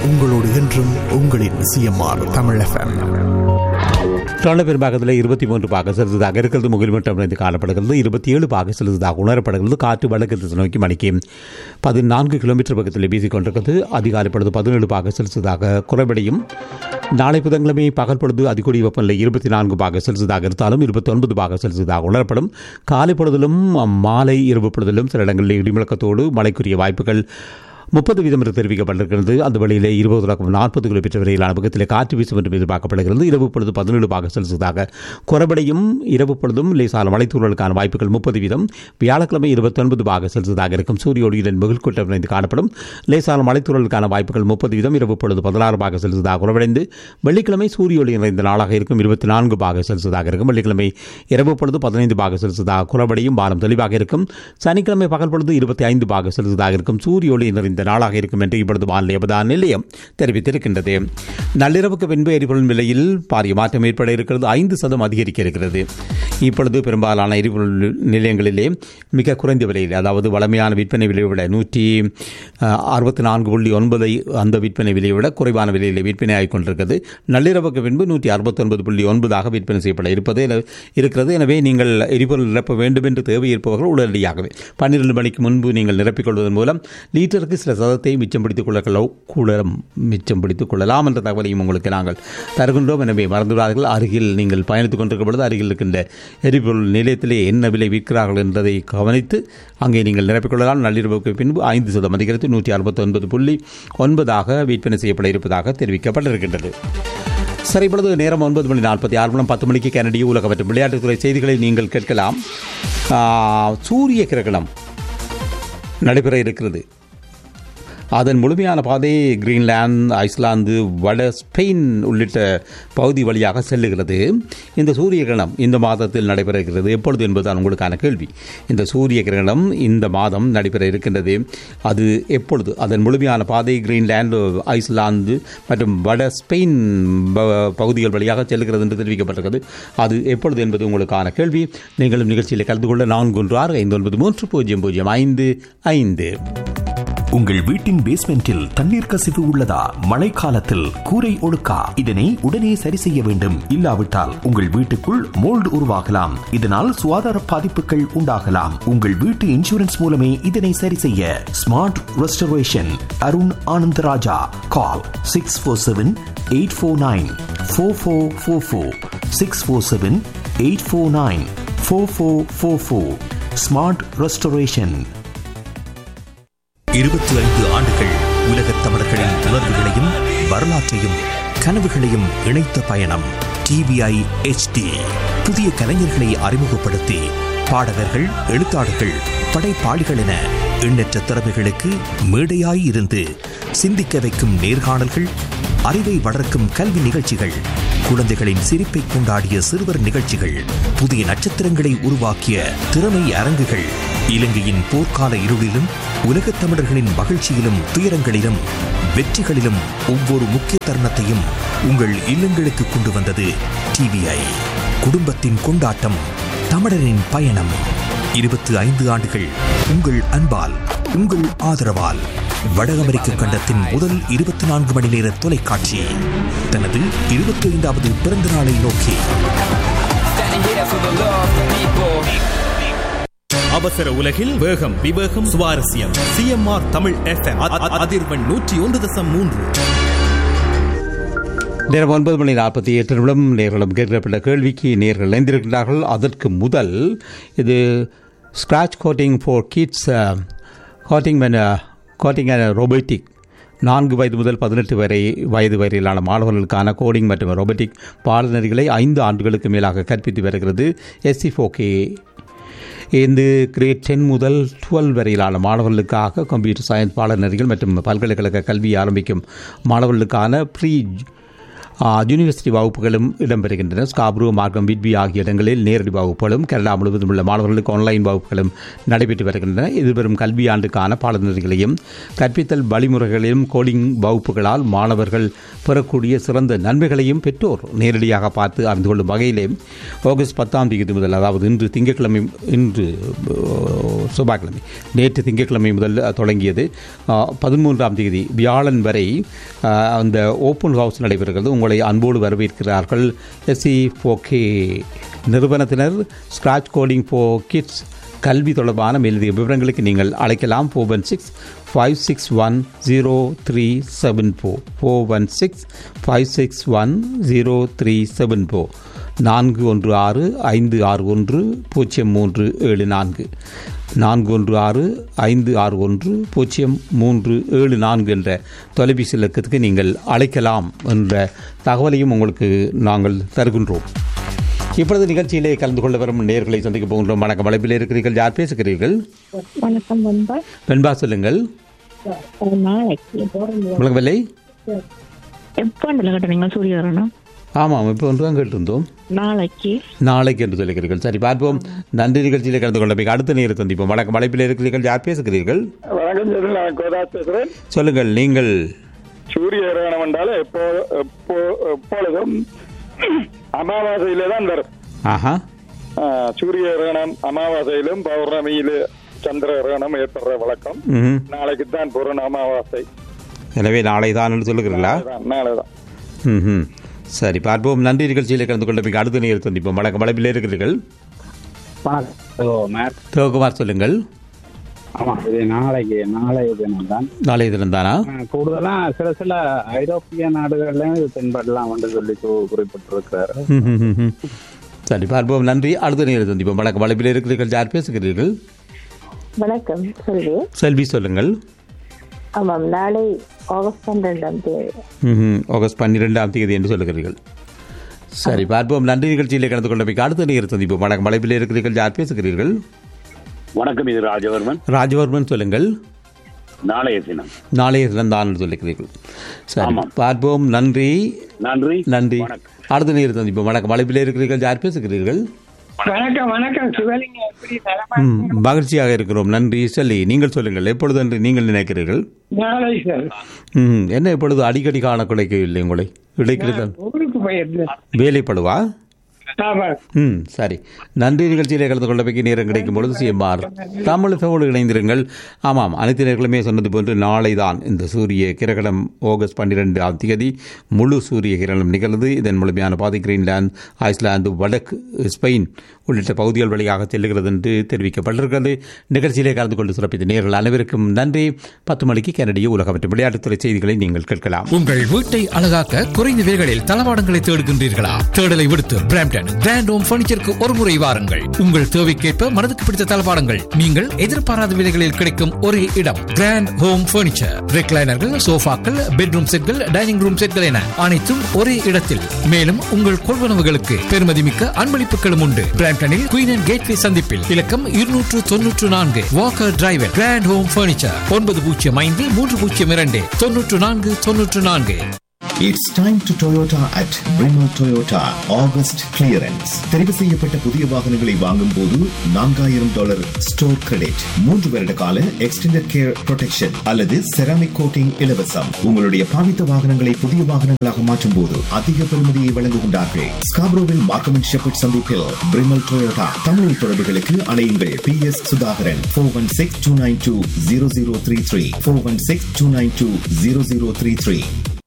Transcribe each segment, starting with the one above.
உங்களோடு என்றும் உங்களின் சிஎம்ஆர் தமிழ் எஃப்எம் தொண்ட பெரும்பாகத்தில் இருபத்தி மூன்று பாக செலுத்ததாக இருக்கிறது முகில்மட்டம் இருந்து காணப்படுகிறது இருபத்தி ஏழு பாக செலுத்ததாக உணரப்படுகிறது காற்று வடக்கு திசை நோக்கி மணிக்கு பதினான்கு கிலோமீட்டர் பக்கத்தில் வீசிக் கொண்டிருக்கிறது அதிகாலை பொழுது பதினேழு பாக செலுத்ததாக குறைபடியும் நாளை புதன்கிழமை பகல் பொழுது அதிகூடிய வெப்பநிலை இருபத்தி நான்கு பாக செலுத்ததாக இருந்தாலும் இருபத்தி ஒன்பது பாக செலுத்ததாக உணரப்படும் காலை பொழுதிலும் மாலை இரவு பொழுதிலும் சில இடங்களில் இடிமுழக்கத்தோடு மழைக்குரிய வாய்ப்புகள் முப்பது வீதம் என்று தெரிவிக்கப்பட்டிருக்கிறது அந்த வழியிலே இருபது தொடக்கம் நாற்பது கிலோமீட்டர் வரையிலான பக்கத்தில் காற்று வீசும் என்று எதிர்பார்க்கப்படுகிறது இரவு பொழுது பதினேழு பாக செல்சியஸாக குறைபடையும் இரவு பொழுதும் லேசான மலைத்தூரலுக்கான வாய்ப்புகள் முப்பது வீதம் வியாழக்கிழமை இருபத்தொன்பது பாக செல்சியஸாக இருக்கும் சூரிய ஒளியுடன் முகில்கூட்டம் நிறைந்து காணப்படும் லேசான மலைத்தூரலுக்கான வாய்ப்புகள் முப்பது வீதம் இரவு பொழுது பதினாறு பாக செல்சியஸாக குறைவடைந்து வெள்ளிக்கிழமை சூரிய ஒளி நிறைந்த நாளாக இருக்கும் இருபத்தி நான்கு பாக செல்சியஸாக இருக்கும் வெள்ளிக்கிழமை இரவு பொழுது பதினைந்து பாக செல்சியஸாக குறைபடையும் வானம் தெளிவாக இருக்கும் சனிக்கிழமை பகல் பொழுது இருபத்தி ஐந்து பாக செல்சியஸாக இருக்கும் சூரிய ஒளி நிறைந்த நாளாக இருக்கும் என்று இப்பொழுது வானிலை அபதான நிலையம் தெரிவித்திருக்கின்றது நள்ளிரவுக்கு பின்பு எரிபொருள் விலையில் பாரிய மாற்றம் ஏற்பட இருக்கிறது ஐந்து சதம் அதிகரிக்க இருக்கிறது இப்பொழுது பெரும்பாலான எரிபொருள் நிலையங்களிலே மிக குறைந்த விலையில் அதாவது வளமையான விற்பனை விலையை விட நூற்றி அறுபத்தி நான்கு புள்ளி ஒன்பதை அந்த விற்பனை விலையை விட குறைவான விலையில் விற்பனை ஆகிக் கொண்டிருக்கிறது நள்ளிரவுக்கு பின்பு நூற்றி அறுபத்தொன்பது புள்ளி ஒன்பதாக விற்பனை செய்யப்பட இருப்பது இருக்கிறது எனவே நீங்கள் எரிபொருள் நிரப்ப வேண்டும் என்று தேவை இருப்பவர்கள் உடனடியாகவே பன்னிரண்டு மணிக்கு முன்பு நீங்கள் நிரப்பிக் கொள்வதன் மூலம் லீட்டருக்கு சில சதத்தை மிச்சம் பிடித்துக் கொள்ள கூட மிச்சம் பிடித்துக் கொள்ளலாம் என்ற தகவலையும் உங்களுக்கு நாங்கள் தருகின்றோம் எனவே மறந்துவிடாதீர்கள் அருகில் நீங்கள் பயணித்துக் கொண்டிருக்கும் பொழுது அருகில் இருக்கின்ற எரிபொருள் நிலையத்திலே என்ன விலை விற்கிறார்கள் என்பதை கவனித்து அங்கே நீங்கள் நிரப்பிக்கொள்ளலாம் நள்ளிரவுக்கு பின்பு ஐந்து சதம் அதிகரித்து நூற்றி அறுபத்தி ஒன்பது புள்ளி ஒன்பதாக விற்பனை செய்யப்பட இருப்பதாக தெரிவிக்கப்பட்டிருக்கின்றது சரி இப்பொழுது நேரம் ஒன்பது மணி நாற்பத்தி ஆறு மணி பத்து மணிக்கு கனடிய உலக மற்றும் விளையாட்டுத்துறை செய்திகளை நீங்கள் கேட்கலாம் சூரிய கிரகணம் நடைபெற இருக்கிறது அதன் முழுமையான பாதை கிரீன்லாந்து ஐஸ்லாந்து வட ஸ்பெயின் உள்ளிட்ட பகுதி வழியாக செல்லுகிறது இந்த சூரிய கிரகணம் இந்த மாதத்தில் நடைபெற இருக்கிறது எப்பொழுது என்பதுதான் உங்களுக்கான கேள்வி இந்த சூரிய கிரகணம் இந்த மாதம் நடைபெற இருக்கின்றது அது எப்பொழுது அதன் முழுமையான பாதை கிரீன்லாந்து ஐஸ்லாந்து மற்றும் வட ஸ்பெயின் பகுதிகள் வழியாக செல்லுகிறது என்று தெரிவிக்கப்பட்டிருக்கிறது அது எப்பொழுது என்பது உங்களுக்கான கேள்வி நீங்களும் நிகழ்ச்சியில் கலந்து கொள்ள நான்கு ஒன்று ஆறு ஐந்து ஒன்பது மூன்று பூஜ்ஜியம் பூஜ்ஜியம் ஐந்து ஐந்து உங்கள் வீட்டின் பேஸ்மெண்டில் தண்ணீர் கசிவு உள்ளதா மழைக்காலத்தில் கூரை ஒழுக்கா இதனை உடனே சரி செய்ய வேண்டும் இல்லாவிட்டால் உங்கள் வீட்டுக்குள் மோல்டு உருவாகலாம் இதனால் சுகாதார பாதிப்புகள் உண்டாகலாம் உங்கள் வீட்டு இன்சூரன்ஸ் மூலமே இதனை சரி செய்ய smart restoration Arun Anandaraja call six four seven eight four nine four four four four six four seven eight four nine four four four four smart restoration இருபத்தி ஐந்து ஆண்டுகள் உலகத் தமிழர்களின் உணர்வுகளையும் வரலாற்றையும் கனவுகளையும் இணைத்த பயணம் டிவிஐ ஹெச்டி புதிய கலைஞர்களை அறிமுகப்படுத்தி பாடகர்கள் எழுத்தாளர்கள் படைப்பாளிகள் என எண்ணற்ற திறமைகளுக்கு மேடையாய் இருந்து சிந்திக்க வைக்கும் நேர்காணல்கள் அறிவை வளர்க்கும் கல்வி நிகழ்ச்சிகள் குழந்தைகளின் சிரிப்பை கொண்டாடிய சிறுவர் நிகழ்ச்சிகள் புதிய நட்சத்திரங்களை உருவாக்கிய திறமை அரங்குகள் இலங்கையின் போர்க்கால இருளிலும் உலகத் தமிழர்களின் மகிழ்ச்சியிலும் துயரங்களிலும் வெற்றிகளிலும் ஒவ்வொரு முக்கிய தருணத்தையும் உங்கள் இல்லங்களுக்கு கொண்டு வந்தது டிவிஐ குடும்பத்தின் கொண்டாட்டம் தமிழரின் பயணம் இருபத்தி ஐந்து ஆண்டுகள் உங்கள் அன்பால் உங்கள் ஆதரவால் வட அமெரிக்க கண்டத்தின் முதல் இருபத்தி நான்கு மணி நேர தொலைக்காட்சி தனது இருபத்தி ஐந்தாவது பிறந்த நாளை நோக்கி அவசர உலகில் வேகம் விவேகம் சுவாரஸ்யம் சிஎம்ஆர் தமிழ் எஃப்எம் அதிர்வெண் நூற்றி ஒன்று தசம் மூன்று நேரம் ஒன்பது மணி நாற்பத்தி எட்டு நிமிடம் நேர்களும் கேட்கப்பட்ட கேள்விக்கு நேர்கள் இணைந்திருக்கிறார்கள் அதற்கு முதல் இது scratch coding for kids coding coding and robotic நான்கு வயது முதல் பதினெட்டு வரை வயது வரையிலான மாணவர்களுக்கான கோடிங் மற்றும் ரோபோட்டிக் பாடநெறிகளை ஐந்து ஆண்டுகளுக்கு மேலாக கற்பித்து வருகிறது எஸ்சி ஃபோகே இந்த கிரேட் டென் முதல் டுவெல் வரையிலான மாணவர்களுக்காக கம்ப்யூட்டர் சயின்ஸ் பாடநெறிகள் மற்றும் பல்கலைக்கழக கல்வி ஆரம்பிக்கும் மாணவர்களுக்கான ப்ரீ ஆ, யூனிவர்சிட்டி வகுப்புகளும் இடம்பெறுகின்றன ஸ்காப்ரூ மார்க்கம் விட்பி ஆகிய இடங்களில் நேரடி வகுப்புகளும் கனடா முழுவதும் உள்ள மாணவர்களுக்கு ஆன்லைன் வகுப்புகளும் நடைபெற்று வருகின்றன எதிர்வரும் கல்வியாண்டுக்கான பாடநெறிகளையும் கற்பித்தல் வழிமுறைகளையும் கோடிங் வகுப்புகளால் மாணவர்கள் பெறக்கூடிய சிறந்த நன்மைகளையும் பெற்றோர் நேரடியாக பார்த்து அறிந்து கொள்ளும் வகையிலே ஆகஸ்ட் பத்தாம் தேதி முதல் அதாவது இன்று திங்கட்கிழமை இன்று அஹ், செவ்வாய்க்கிழமை நேற்று திங்கட்கிழமை முதல் அஹ், தொடங்கியது அஹ், பதிமூன்றாம் தேதி வியாழன் வரை அஹ், அந்த ஓப்பன் ஹவுஸ் நடைபெறுகிறது உங்களை அன்போடு வரவேற்கிறார்கள் எஸ்சி ஃபோகே நிறுவனத்தினர் ஸ்கிராச் கோடிங் ஃபோ கிட்ஸ் கல்வி தொடர்பான மேலதிக விவரங்களுக்கு நீங்கள் அழைக்கலாம் four one six five six one zero three seven four four one six five six one zero three seven four நான்கு ஒன்று ஆறு ஐந்து ஆறு ஒன்று பூஜ்ஜியம் மூன்று ஏழு நான்கு நான்கு ஒன்று ஆறு ஐந்து ஆறு ஒன்று பூஜ்ஜியம் மூன்று ஏழு நான்கு என்ற தொலைபேசி இலக்கத்துக்கு நீங்கள் அழைக்கலாம் என்ற தகவலையும் உங்களுக்கு நாங்கள் தருகின்றோம் இப்பொழுது நிகழ்ச்சியிலே கலந்து கொள்ள வரும் நேர்களை சந்திக்க போகின்றோம் வணக்கம் அழைப்பில் இருக்கிறீர்கள் யார் பேசுகிறீர்கள் வணக்கம் நண்பா வெண்பா சொல்லுங்கள் ஒரு நாளைக்கு உங்களுக்கு விலை எப்போ கட்டுறீங்க சூரியகரணம் ஆமாம் இப்போ ஒன்று தான் கேட்டிருந்தோம் நாளைக்கு நாளைக்கு என்று சொல்லுகிறீர்கள் சரி பார்ப்போம் நன்றி நிகழ்ச்சியிலே கலந்து கொள்ள போய் அடுத்த நேரம் சந்திப்போம் வணக்கம் அழைப்பில் இருக்கிறீர்கள் யார் பேசுகிறீர்கள் வணக்கம் ஜெதில் நான் கோதா பேசுறேன் சொல்லுங்கள் நீங்கள் சூரிய கிரகணம் என்றால் எப்போ எப்போ எப்பொழுதும் அமாவாசையிலே தான் வரும் ஆஹா ஆ, சூரிய கிரகணம் அமாவாசையிலும் பௌர்ணமியில சந்திர கிரகணம் ஏற்படுற வழக்கம் ம் நாளைக்கு தான் பூரண அமாவாசை எனவே நாளை தான் என்று சொல்லுகிறீர்களா நாளை தான் ம் சரி பார்ப்போம் நன்றி நிகழ்ச்சியிலே கலந்து கொள்ள போய் அடுத்த நேரம் சந்திப்போம் வணக்கம் அழைப்பில் இருக்கிறீர்கள் வணக்கம் ஓ மேத் சிவகுமார் சொல்லுங்கள் ஆமாம் இது நாளைக்கு நாளைய தினம் தான் நாளைய தினம் தானா கூடுதலா சில சில ஐரோப்பிய நாடுகள்லயும் இது தென்படலாம் என்று சொல்லி கு- குறிப்பிட்டிருக்கிறாரு ம், ம், ம், ம். சரி பார்ப்போம் நன்றி அடுத்த நேரம் சந்திப்போம் வணக்கம் அழைப்பில் இருக்கிறீர்கள் யார் பேசுகிறீர்கள் வணக்கம் சொல்வி செல்வி சொல்லுங்கள் ஆமாம் நாளை ஆகஸ்ட் பன்னிரெண்டாம் தேதி ம்ஹும். ஆகஸ்ட் பன்னிரெண்டாம் தேதி என்று சொல்லுகிறீர்கள் சரி பார்ப்போம் நன்றி நிகழ்ச்சியிலே கலந்து கொண்ட போய் அடுத்த நேரம் சந்திப்போம் வணக்கம் அழைப்பில் இருக்கிறீர்கள் யார் பேசுகிறீர்கள் வணக்கம் இது ராஜவர்மன் ராஜவர்மன் சொல்லுங்கள் நாளைய தினம் நாளைய தினம் தான் என்று சொல்லுகிறீர்கள் சரி ஆமாம். பார்ப்போம் நன்றி நன்றி நன்றி வணக்கம். அடுத்த நேரம் சந்திப்போம் வணக்கம் அழைப்பில் இருக்கிறீர்கள் யார் பேசுகிறீர்கள் வணக்கம் வணக்கம் சிவலிங்க எப்படி நலமா ம், மகிழ்ச்சியாக இருக்கிறோம் நன்றி சொல்லி நீங்கள் சொல்லுங்கள் எப்பொழுது என்று நீங்கள் நினைக்கிறீர்கள் நாளை சார் ம், என்ன இப்பொழுது அடிக்கடி காண கிடைக்கவில்லை உங்களை இடைக்கிறது ஊருக்கு போயிருந்தேன் வேலைப்படுவா ஆமா ம் சரி நன்றி நிகழ்ச்சியிலே கலந்து கொள்ள வைக்க நேரம் கிடைக்கும் பொழுது சிஎம்ஆர் தமிழ் சோடு இணைந்திருங்கள் ஆமாம் அனைத்து நேர்களுமே சொன்னது போன்று நாளை தான் இந்த சூரிய கிரகணம் ஆகஸ்ட் பன்னிரெண்டாம் தேதி முழு சூரிய கிரகணம் நிகழ்ந்து இதன் முழுமையான பாதை கிரீன்லாந்து ஐஸ்லாந்து வடக்கு ஸ்பெயின் உள்ளிட்ட பகுதிகள் வழியாக செல்லுகிறது என்று தெரிவிக்கப்பட்டிருக்கிறது நிகழ்ச்சியிலே கலந்து கொண்டு சிறப்பித்த நேர்கள் அனைவருக்கும் நன்றி பத்து மணிக்கு கனடிய உலக மற்றும் விளையாட்டுத்துறை செய்திகளை நீங்கள் கேட்கலாம் உங்கள் வீட்டை அழகாக்க குறைந்த விலைகளில் தளவாடங்களை தேடுகின்றீர்களா தேடலை விடுத்து பிராம்டன் கிராண்ட் ஹோம் பர்னிச்சருக்கு ஒரு முறை வாருங்கள் உங்கள் தேவைக்கேற்ப மனதுக்கு பிடித்த தளவாடங்கள் நீங்கள் எதிர்பாராத விலைகளில் கிடைக்கும் ஒரே இடம் கிராண்ட் ஹோம் பர்னிச்சர் ரெக்லைனர்கள் சோஃபாக்கள் பெட்ரூம் செட்கள் டைனிங் ரூம் செட்கள் என அனைத்தும் ஒரே இடத்தில் மேலும் உங்கள் கொள்வனவுகளுக்கு பெருமதிமிக்க அன்பளிப்புகளும் உண்டு பிராம்டனில் குயின் அண்ட் கேட்வே சந்திப்பில் இலக்கம் இருநூற்று தொன்னூற்று நான்கு walker driver grand home furniture ஒன்பது பூஜ்ஜியம் ஐந்து மூன்று பூஜ்ஜியம் இரண்டு தொன்னூற்று நான்கு தொன்னூற்று நான்கு It's time to Toyota at Brimo Toyota August clearance. தெரிவு செய்யப்பட்ட புதிய வாகனங்களை வாங்கும் போது நான்காயிரம் டாலர் ஸ்டோர் கிரெடிட் மூன்று வருட கால எக்ஸ்டெண்டட் கேர் ப்ரொடெக்ஷன் அல்லது செராமிக் கோட்டிங் இலவசம் உங்களுடைய பாவித்த வாகனங்களை புதிய வாகனங்களாக மாற்றும் போது அதிக பெறுமதியை வழங்குகின்றார்கள் ஸ்காப்ரோவில் மார்க்கம் அண்ட் ஷெப்பர்ட் சந்திப்பில் பிரிமல் டொயோட்டா தமிழ் தொடர்புகளுக்கு அலையுங்கள் P S Sudhakaran four one six two nine two zero zero three three four one six two nine two zero zero three three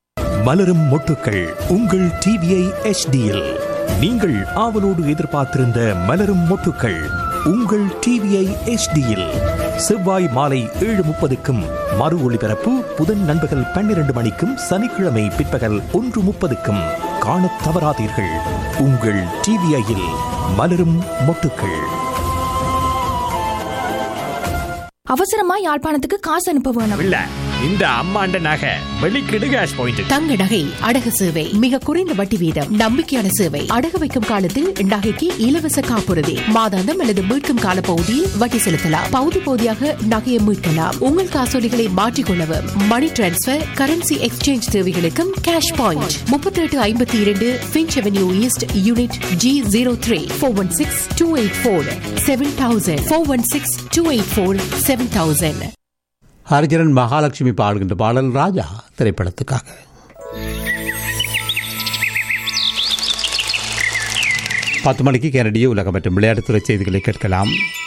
மலரும் மொட்டுக்கள் உங்கள் டிவிஐ எச்டியில் நீங்கள் ஆவலோடு எதிர்பார்த்திருந்த மலரும் மொட்டுக்கள் உங்கள் டிவிஐ எச்டியில் செவ்வாய் மாலை ஏழு முப்பதுக்கும் மறு ஒளிபரப்பு புதன் நண்பகல் பன்னிரண்டு மணிக்கும் சனிக்கிழமை பிற்பகல் ஒன்று முப்பதுக்கும் காணத் தவறாதீர்கள் உங்கள் டிவிஐயில் மலரும் மொட்டுக்கள் அவசரமா யாழ்ப்பாணத்துக்கு காசு அனுப்ப வேணும் இல்ல இந்த அம்மாண்ட நகை வெளிக்கிடு கேஷ் பாயிண்ட் தங்க நகை அடகு சேவை மிக குறைந்த வட்டி வீதம் நம்பிக்கையான சேவை அடகு வைக்கும் காலத்தில் நகைக்கு இலவச காப்புறுதி மாதாந்தம் அல்லது மீட்கும் கால பகுதியில் வட்டி செலுத்தலாம் பகுதி பகுதியாக நகையை மீட்கலாம் உங்கள் காசோலிகளை மாற்றிக்கொள்ளவும் மணி டிரான்ஸ்பர் கரன்சி எக்ஸ்சேஞ்ச் தேவைகளுக்கும் கேஷ் பாயிண்ட் முப்பத்தி எட்டு ஐம்பத்தி இரண்டு Finch avenue east unit G zero three four one six two eight four seven thousand four one six two eight four seven thousand Hariharan Mahalakshmi பாடுகின்ற பாடல் ராஜா திரைப்படத்துக்காக பத்து மணிக்கு கனடிய உலகம் மற்றும் விளையாட்டுத்துறை செய்திகளை கேட்கலாம்